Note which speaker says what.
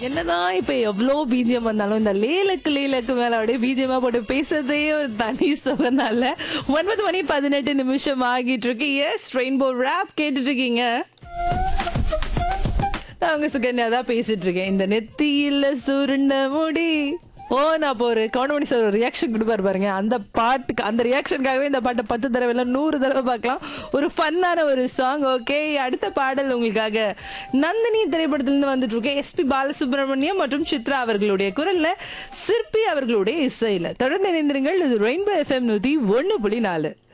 Speaker 1: என்னதான் இப்ப எவ்வளோ பீஜியம் வந்தாலும் இந்த லேலக்கு லேலக்கு மேல அப்படியே பீஜியமா போட்டு பேசுறதே ஒரு தனி சுகந்தால ஒன்பது மணி பதினெட்டு நிமிஷம் ஆகிட்டு இருக்கு எஸ் ரெயின்போ ரேப் கேட்டுட்டு இருக்கீங்க நான் உங்க சுகன்யா தான் பேசிட்டு இருக்கேன் இந்த நெத்தியில சுருண்ட முடி ஓ நான் இப்போ ஒரு கவுண்டமணி சார் ஒரு ரியாக்ஷன் கொடுப்பாரு பாருங்க அந்த பாட்டுக்கு அந்த ரியாக்ஷனுக்காகவே இந்த பாட்டை பத்து தடவை இல்லை நூறு தடவை பார்க்கலாம் ஒரு ஃபன்னான ஒரு சாங் ஓகே அடுத்த பாடல் உங்களுக்காக நந்தினி திரைப்படத்திலிருந்து வந்துட்டு இருக்கேன் எஸ்பி பாலசுப்ரமணியம் மற்றும் சித்ரா அவர்களுடைய குரல்ல சிற்பி அவர்களுடைய இசையில தொடர்ந்து இணைந்திருங்கள் இது ரெயின்போ எஃப்எம் நூத்தி ஒன்னு புள்ளி நாலு